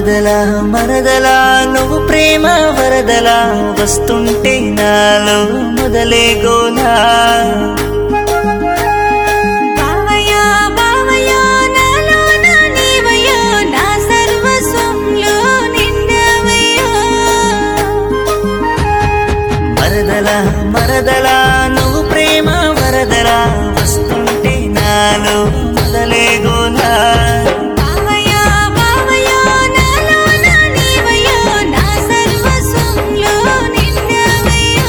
మరదలా మరదలా నువ్వు ప్రేమ వరదలా వస్తుంటే నాలో మొదలే గోలా బావయ్యా బావయ్యా నాలో నా నీవయ్యా నా సర్వస్వంలో నిండవయ్యా మరదలా మరదలా నువ్వు ప్రేమ వరదలా వస్తుంటే నాలో మొదలే గోలా బావయ్యా బావయ్యా నాలో నా నీవయ్యా నా సర్వస్వంలో నిండవయ్యా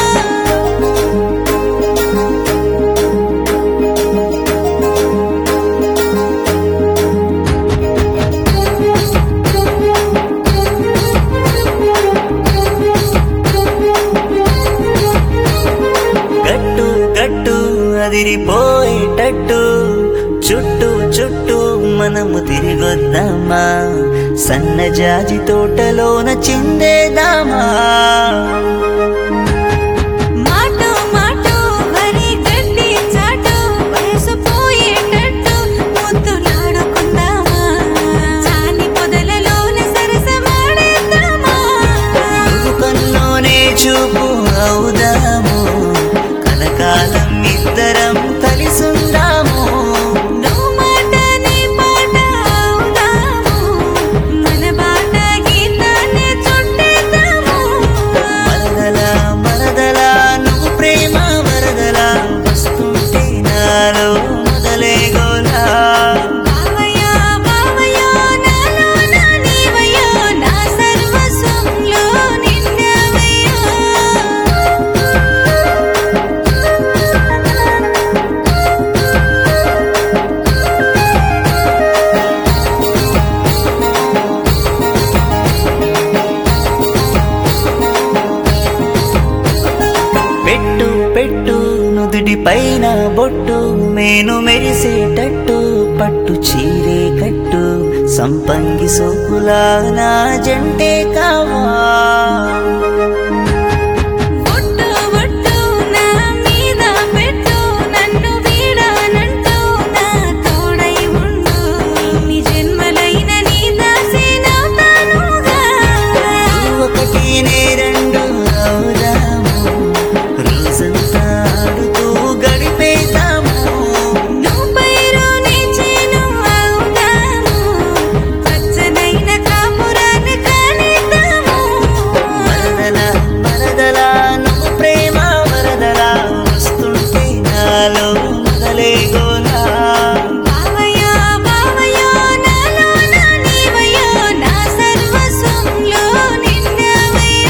గట్టు గట్టు అదిరిపోయేటట్టు చుట్టూ చుట్టూ మనము తిరిగొద్దామా సన్నజాజి తోటలోన చిందేదామా మాటో మాటో వరి గడ్డి చాటు వయసు పోయేటట్టు ముద్దులాడుకుందామా చాని పొదలలోన సరసమాడేద్దామా నువ్వు కల్లోనే చూపు అవుదాము కలకాలం ఇద్దరం కలిసుందాము నువ్వు మాట నీ పాట అవుదాము మన బాట గీతాన్ని చుట్టేద్దాము మరదలా మరదలా నువ్వు ప్రేమ వరదలా వస్తుంటే నాలో మొదలే గోలా బావయ్యా బావయ్యా నాలో నా నీవయ్యా నా సర్వస్వంలో నిండవయ్యా పెట్టు పెట్టు నుదుటి పైన బొట్టు మేను మెరిసేటట్టు పట్టు చీరే కట్టు సంపంగి సోకులా నా జంటే కావా ఒట్టు ఒట్టు నా మీద పెట్టు నన్ను వీడానంటూ నా తోడై ఉండు ఇన్ని జన్మలైన నీ దాసినవుతానుగా ఒకటి నే రెండు అవుదాము రోజంతా ఆడుతూ గడిపేదాము నువ్వు పైరు నీ చేను అవుదాము పచ్చనైన కాపురాన్ని కానిద్దాము మరదలా మరదలా నువ్వు ప్రేమ వరదలా వస్తుంటే నాలో మొదలే గోలా బావయ్యా బావయ్యా నాలో నా నీవయ్యా నా సర్వస్వంలో నిండవయ్యా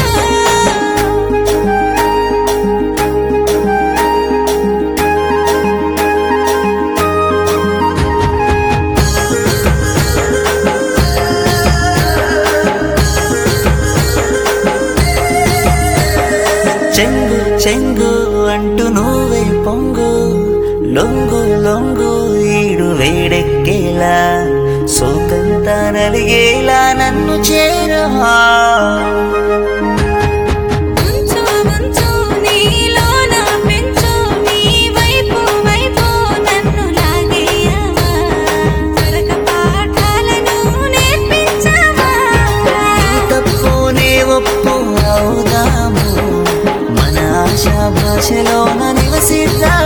చెంగు చెంగు అంటూ నువ్వే పొంగు లొంగు లొంగు ఈడు వేడెక్కేలా సోకంతా నలిగేలా నన్ను చేరవా ఉంచు ఉంచు నీలోన పెంచు నీ వైపు వైపు నన్ను లాగేయవా తరక పాఠాలను నేర్పించవా తప్పునే ఒప్పు అవుదాము మన ఆశా భాషలోన నివసిద్దాము